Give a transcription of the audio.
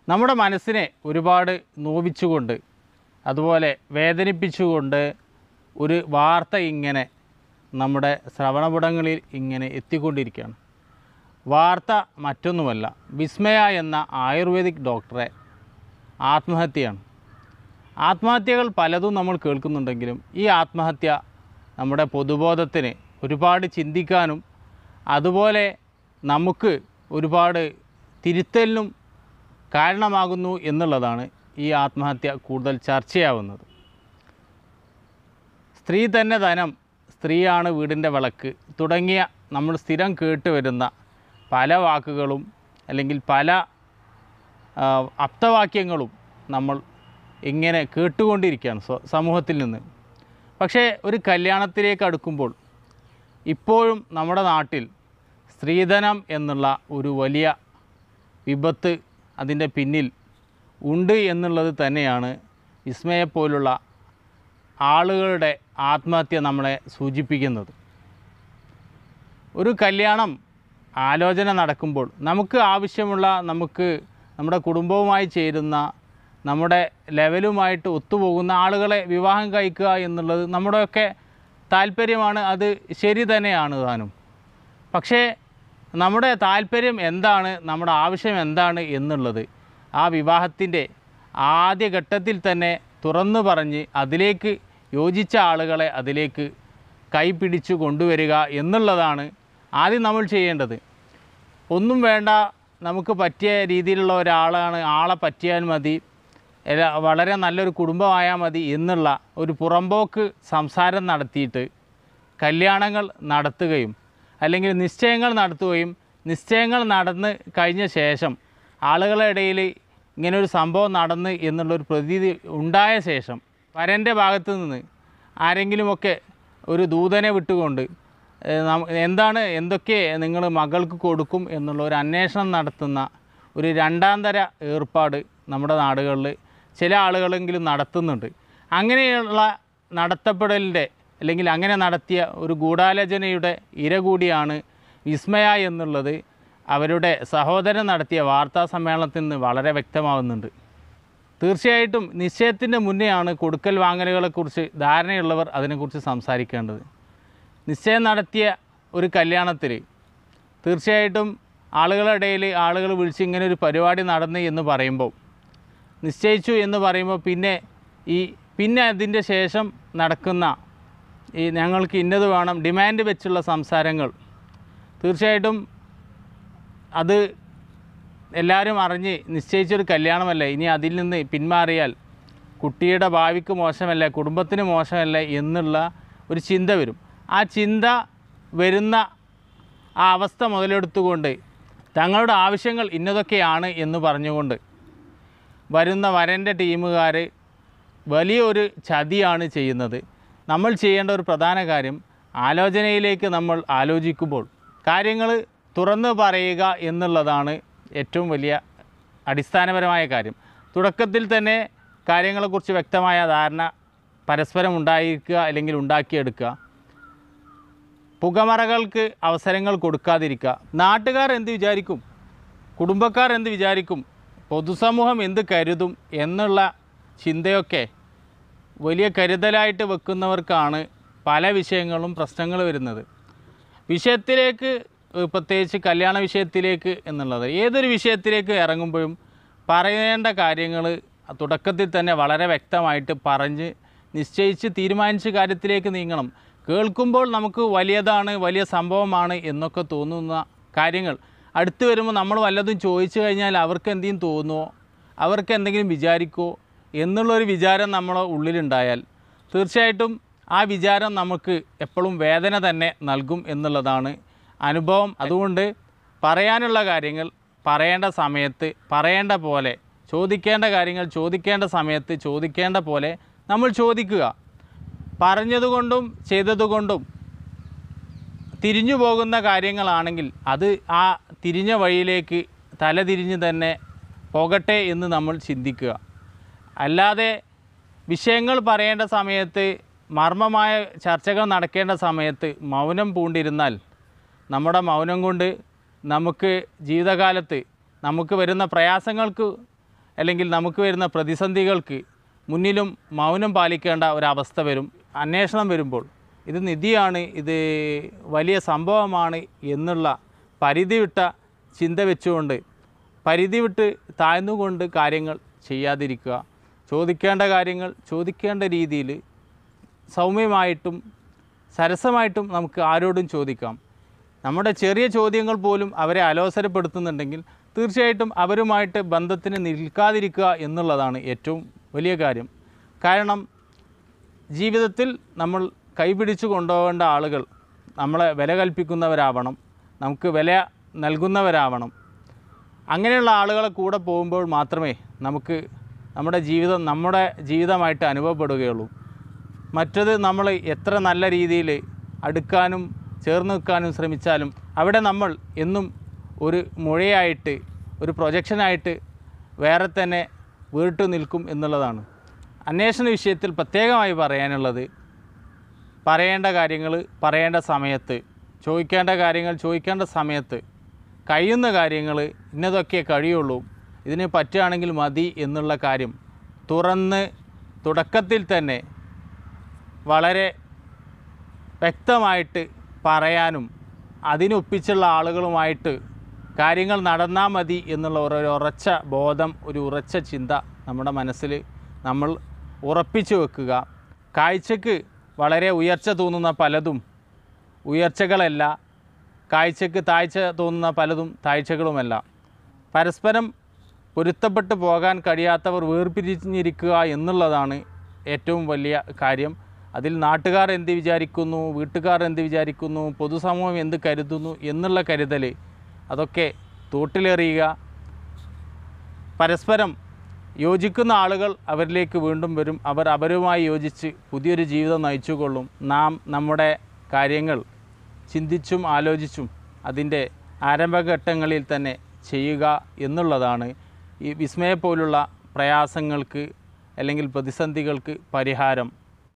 നമ്മുടെ മനസ്സിനെ ഒരുപാട് നോവിച്ചുകൊണ്ട് അതുപോലെ വേദനിപ്പിച്ചുകൊണ്ട് ഒരു വാർത്ത ഇങ്ങനെ നമ്മുടെ ശ്രവണപുടങ്ങളിൽ ഇങ്ങനെ എത്തിക്കൊണ്ടിരിക്കുകയാണ് വാർത്ത മറ്റൊന്നുമല്ല വിസ്മയ എന്ന ആയുർവേദിക് ഡോക്ടറെ ആത്മഹത്യയാണ് ആത്മഹത്യകൾ പലതും നമ്മൾ കേൾക്കുന്നുണ്ടെങ്കിലും ഈ ആത്മഹത്യ നമ്മുടെ പൊതുബോധത്തിന് ഒരുപാട് ചിന്തിക്കാനും അതുപോലെ നമുക്ക് ഒരുപാട് തിരുത്തലിനും കാരണമാകുന്നു എന്നുള്ളതാണ് ഈ ആത്മഹത്യ കൂടുതൽ ചർച്ചയാവുന്നത് സ്ത്രീ തന്നെ ധനം സ്ത്രീയാണ് വീടിൻ്റെ വിളക്ക് തുടങ്ങിയ നമ്മൾ സ്ഥിരം കേട്ട് വരുന്ന പല വാക്കുകളും അല്ലെങ്കിൽ പല ആ, അപ്തവാക്യങ്ങളും നമ്മൾ ഇങ്ങനെ കേട്ടുകൊണ്ടിരിക്കുകയാണ് സ്വ- സമൂഹത്തിൽ നിന്ന് പക്ഷേ ഒരു കല്യാണത്തിലേക്ക് അടുക്കുമ്പോൾ ഇപ്പോഴും നമ്മുടെ നാട്ടിൽ സ്ത്രീധനം എന്നുള്ള ഒരു വലിയ വിപത്ത് അതിൻ്റെ പിന്നിൽ ഉണ്ട് എന്നുള്ളത് തന്നെയാണ് വിസ്മയെപ്പോലുള്ള ആളുകളുടെ ആത്മഹത്യ നമ്മളെ സൂചിപ്പിക്കുന്നത് ഒരു കല്യാണം ആലോചന നടക്കുമ്പോൾ നമുക്ക് ആവശ്യമുള്ള നമുക്ക് നമ്മുടെ കുടുംബവുമായി ചേരുന്ന നമ്മുടെ ലെവലുമായിട്ട് ഒത്തുപോകുന്ന ആളുകളെ വിവാഹം കഴിക്കുക എന്നുള്ളത് നമ്മുടെയൊക്കെ താല്പര്യമാണ് അത് ശരി തന്നെയാണ് താനും പക്ഷേ നമ്മുടെ താല്പര്യം എന്താണ് നമ്മുടെ ആവശ്യം എന്താണ് എന്നുള്ളത് ആ വിവാഹത്തിൻ്റെ ആദ്യ ഘട്ടത്തിൽ തന്നെ തുറന്നു പറഞ്ഞ് അതിലേക്ക് യോജിച്ച ആളുകളെ അതിലേക്ക് കൈപിടിച്ചു കൊണ്ടുവരിക എന്നുള്ളതാണ് ആദ്യം നമ്മൾ ചെയ്യേണ്ടത് ഒന്നും വേണ്ട നമുക്ക് പറ്റിയ രീതിയിലുള്ള ഒരാളാണ് ആളെ പറ്റിയാൽ മതി എല്ലാ- വളരെ നല്ലൊരു കുടുംബമായാൽ മതി എന്നുള്ള ഒരു പുറമ്പോക്ക് സംസാരം നടത്തിയിട്ട് കല്യാണങ്ങൾ നടത്തുകയും അല്ലെങ്കിൽ നിശ്ചയങ്ങൾ നടത്തുകയും നിശ്ചയങ്ങൾ നടന്ന് കഴിഞ്ഞ ശേഷം ആളുകളുടെ ഇടയിൽ ഇങ്ങനെ ഒരു സംഭവം നടന്ന് എന്നുള്ളൊരു പ്രതീതി ഉണ്ടായ ശേഷം വരൻ്റെ ഭാഗത്ത് നിന്ന് ആരെങ്കിലുമൊക്കെ ഒരു ദൂതനെ വിട്ടുകൊണ്ട് ഏഹ്, നം- എന്താണ് എന്തൊക്കെ നിങ്ങൾ മകൾക്ക് കൊടുക്കും എന്നുള്ള ഒരു അന്വേഷണം നടത്തുന്ന ഒരു രണ്ടാം തര ഏർപ്പാട് നമ്മുടെ നാടുകളിൽ ചില ആളുകളെങ്കിലും നടത്തുന്നുണ്ട് അങ്ങനെയുള്ള നടത്തപ്പെടലിൻ്റെ അല്ലെങ്കിൽ അങ്ങനെ നടത്തിയ ഒരു ഗൂഢാലോചനയുടെ ഇര കൂടിയാണ് വിസ്മയ എന്നുള്ളത് അവരുടെ സഹോദരൻ നടത്തിയ വാർത്താ സമ്മേളനത്തിൽ നിന്ന് വളരെ വ്യക്തമാവുന്നുണ്ട് തീർച്ചയായിട്ടും നിശ്ചയത്തിൻ്റെ മുന്നെയാണ് കൊടുക്കൽ വാങ്ങലുകളെക്കുറിച്ച് ധാരണയുള്ളവർ അതിനെക്കുറിച്ച് സംസാരിക്കേണ്ടത് നിശ്ചയം നടത്തിയ ഒരു കല്യാണത്തിൽ തീർച്ചയായിട്ടും ആളുകളുടെ ഇടയിൽ ആളുകൾ വിളിച്ച് ഇങ്ങനെ ഒരു പരിപാടി നടന്നു എന്ന് പറയുമ്പോൾ നിശ്ചയിച്ചു എന്ന് പറയുമ്പോൾ പിന്നെ ഈ പിന്നെ അതിൻ്റെ ശേഷം നടക്കുന്ന ഈ ഞങ്ങൾക്ക് ഇന്നത് വേണം ഡിമാൻഡ് വെച്ചുള്ള സംസാരങ്ങൾ തീർച്ചയായിട്ടും അത് എല്ലാവരും അറിഞ്ഞ് നിശ്ചയിച്ചൊരു കല്യാണമല്ലേ ഇനി അതിൽ നിന്ന് പിന്മാറിയാൽ കുട്ടിയുടെ ഭാവിക്ക് മോശമല്ലേ കുടുംബത്തിന് മോശമല്ലേ എന്നുള്ള ഒരു ചിന്ത വരും ആ ചിന്ത വരുന്ന ആ അവസ്ഥ മുതലെടുത്തുകൊണ്ട് തങ്ങളുടെ ആവശ്യങ്ങൾ ഇന്നതൊക്കെയാണ് എന്ന് പറഞ്ഞുകൊണ്ട് വരുന്ന വരൻ്റെ ടീമുകാർ വലിയൊരു ചതിയാണ് ചെയ്യുന്നത് നമ്മൾ ചെയ്യേണ്ട ഒരു പ്രധാന കാര്യം ആലോചനയിലേക്ക് നമ്മൾ ആലോചിക്കുമ്പോൾ കാര്യങ്ങൾ തുറന്നു പറയുക എന്നുള്ളതാണ് ഏറ്റവും വലിയ അടിസ്ഥാനപരമായ കാര്യം തുടക്കത്തിൽ തന്നെ കാര്യങ്ങളെക്കുറിച്ച് വ്യക്തമായ ധാരണ പരസ്പരം ഉണ്ടായിരിക്കുക അല്ലെങ്കിൽ ഉണ്ടാക്കിയെടുക്കുക പുകമറകൾക്ക് അവസരങ്ങൾ കൊടുക്കാതിരിക്കുക നാട്ടുകാർ എന്ത് വിചാരിക്കും കുടുംബക്കാർ എന്ത് വിചാരിക്കും പൊതുസമൂഹം എന്ത് കരുതും എന്നുള്ള ചിന്തയൊക്കെ വലിയ കരുതലായിട്ട് വെക്കുന്നവർക്കാണ് പല വിഷയങ്ങളും പ്രശ്നങ്ങൾ വരുന്നത് വിഷയത്തിലേക്ക് ഏഹ് പ്രത്യേകിച്ച് കല്യാണ വിഷയത്തിലേക്ക് എന്നുള്ളത് ഏതൊരു വിഷയത്തിലേക്ക് ഇറങ്ങുമ്പോഴും പറയേണ്ട കാര്യങ്ങൾ തുടക്കത്തിൽ തന്നെ വളരെ വ്യക്തമായിട്ട് പറഞ്ഞ് നിശ്ചയിച്ച് തീരുമാനിച്ച കാര്യത്തിലേക്ക് നീങ്ങണം കേൾക്കുമ്പോൾ നമുക്ക് വലിയതാണ് വലിയ സംഭവമാണ് എന്നൊക്കെ തോന്നുന്ന കാര്യങ്ങൾ അടുത്ത് വരുമ്പോൾ നമ്മൾ വല്ലതും ചോദിച്ചു കഴിഞ്ഞാൽ അവർക്ക് എന്തെങ്കിലും തോന്നുമോ അവർക്ക് എന്തെങ്കിലും വിചാരിക്കുമോ എന്നുള്ളൊരു വിചാരം നമ്മുടെ ഉള്ളിലുണ്ടായാൽ തീർച്ചയായിട്ടും ആ വിചാരം നമുക്ക് എപ്പോഴും വേദന തന്നെ നൽകും എന്നുള്ളതാണ് അനുഭവം അതുകൊണ്ട് പറയാനുള്ള കാര്യങ്ങൾ പറയേണ്ട സമയത്ത് പറയേണ്ട പോലെ ചോദിക്കേണ്ട കാര്യങ്ങൾ ചോദിക്കേണ്ട സമയത്ത് ചോദിക്കേണ്ട പോലെ നമ്മൾ ചോദിക്കുക പറഞ്ഞതുകൊണ്ടും ചെയ്തതുകൊണ്ടും തിരിഞ്ഞു പോകുന്ന കാര്യങ്ങളാണെങ്കിൽ അത് ആ തിരിഞ്ഞ വഴിയിലേക്ക് തല തിരിഞ്ഞ് തന്നെ പോകട്ടെ എന്ന് നമ്മൾ ചിന്തിക്കുക അല്ലാതെ വിഷയങ്ങൾ പറയേണ്ട സമയത്ത് മർമ്മമായ ചർച്ചകൾ നടക്കേണ്ട സമയത്ത് മൗനം പൂണ്ടിരുന്നാൽ നമ്മുടെ മൗനം കൊണ്ട് നമുക്ക് ജീവിതകാലത്ത് നമുക്ക് വരുന്ന പ്രയാസങ്ങൾക്ക് അല്ലെങ്കിൽ നമുക്ക് വരുന്ന പ്രതിസന്ധികൾക്ക് മുന്നിലും മൗനം പാലിക്കേണ്ട ഒരവസ്ഥ വരും അന്വേഷണം വരുമ്പോൾ ഇത് നിധിയാണ് ഇത് വലിയ സംഭവമാണ് എന്നുള്ള പരിധി വിട്ട ചിന്ത വെച്ചുകൊണ്ട് പരിധി വിട്ട് താഴ്ന്നുകൊണ്ട് കാര്യങ്ങൾ ചെയ്യാതിരിക്കുക ചോദിക്കേണ്ട കാര്യങ്ങൾ ചോദിക്കേണ്ട രീതിയിൽ സൗമ്യമായിട്ടും സരസമായിട്ടും നമുക്ക് ആരോടും ചോദിക്കാം നമ്മുടെ ചെറിയ ചോദ്യങ്ങൾ പോലും അവരെ അലോസരപ്പെടുത്തുന്നുണ്ടെങ്കിൽ തീർച്ചയായിട്ടും അവരുമായിട്ട് ബന്ധത്തിന് നിൽക്കാതിരിക്കുക എന്നുള്ളതാണ് ഏറ്റവും വലിയ കാര്യം കാരണം ജീവിതത്തിൽ നമ്മൾ കൈപിടിച്ചു കൊണ്ടുപോകേണ്ട ആളുകൾ നമ്മളെ വില കൽപ്പിക്കുന്നവരാവണം നമുക്ക് വില നൽകുന്നവരാവണം അങ്ങനെയുള്ള ആളുകളെ കൂടെ പോകുമ്പോൾ മാത്രമേ നമുക്ക് നമ്മുടെ ജീവിതം നമ്മുടെ ജീവിതമായിട്ട് അനുഭവപ്പെടുകയുള്ളൂ മറ്റത് നമ്മൾ എത്ര നല്ല രീതിയിൽ അടുക്കാനും ചേർന്ന് നിൽക്കാനും ശ്രമിച്ചാലും അവിടെ നമ്മൾ എന്നും ഒരു മുഴയായിട്ട് ഒരു പ്രൊജക്ഷനായിട്ട് വേറെ തന്നെ വീട്ടു നിൽക്കും എന്നുള്ളതാണ് അന്വേഷണ വിഷയത്തിൽ പ്രത്യേകമായി പറയാനുള്ളത് പറയേണ്ട കാര്യങ്ങൾ പറയേണ്ട സമയത്ത് ചോദിക്കേണ്ട കാര്യങ്ങൾ ചോദിക്കേണ്ട സമയത്ത് കഴിയുന്ന കാര്യങ്ങൾ ഇന്നതൊക്കെ കഴിയുള്ളൂ ഇതിന് പറ്റുകയാണെങ്കിൽ മതി എന്നുള്ള കാര്യം തുറന്ന് തുടക്കത്തിൽ തന്നെ വളരെ വ്യക്തമായിട്ട് പറയാനും അതിനൊപ്പിച്ചുള്ള ആളുകളുമായിട്ട് കാര്യങ്ങൾ നടന്നാൽ മതി എന്നുള്ള ഒരു ഉറച്ച ബോധം ഒരു ഉറച്ച ചിന്ത നമ്മുടെ മനസ്സിൽ നമ്മൾ ഉറപ്പിച്ചു വെക്കുക കാഴ്ചക്ക് വളരെ ഉയർച്ച തോന്നുന്ന പലതും ഉയർച്ചകളല്ല കാഴ്ചക്ക് താഴ്ച തോന്നുന്ന പലതും താഴ്ചകളുമല്ല പരസ്പരം പൊരുത്തപ്പെട്ട് പോകാൻ കഴിയാത്തവർ വേർപിരിഞ്ഞിരിക്കുക എന്നുള്ളതാണ് ഏറ്റവും വലിയ കാര്യം അതിൽ നാട്ടുകാർ എന്ത് വിചാരിക്കുന്നു വീട്ടുകാർ എന്ത് വിചാരിക്കുന്നു പൊതുസമൂഹം എന്ത് കരുതുന്നു എന്നുള്ള കരുതൽ അതൊക്കെ തോട്ടിലെറിയുക പരസ്പരം യോജിക്കുന്ന ആളുകൾ അവരിലേക്ക് വീണ്ടും വരും അവർ അവരുമായി യോജിച്ച് പുതിയൊരു ജീവിതം നയിച്ചുകൊള്ളും നാം നമ്മുടെ കാര്യങ്ങൾ ചിന്തിച്ചും ആലോചിച്ചും അതിൻ്റെ ആരംഭഘട്ടങ്ങളിൽ തന്നെ ചെയ്യുക എന്നുള്ളതാണ് ഈ വിസ്മയെ പോലുള്ള പ്രയാസങ്ങൾക്ക് അല്ലെങ്കിൽ പ്രതിസന്ധികൾക്ക് പരിഹാരം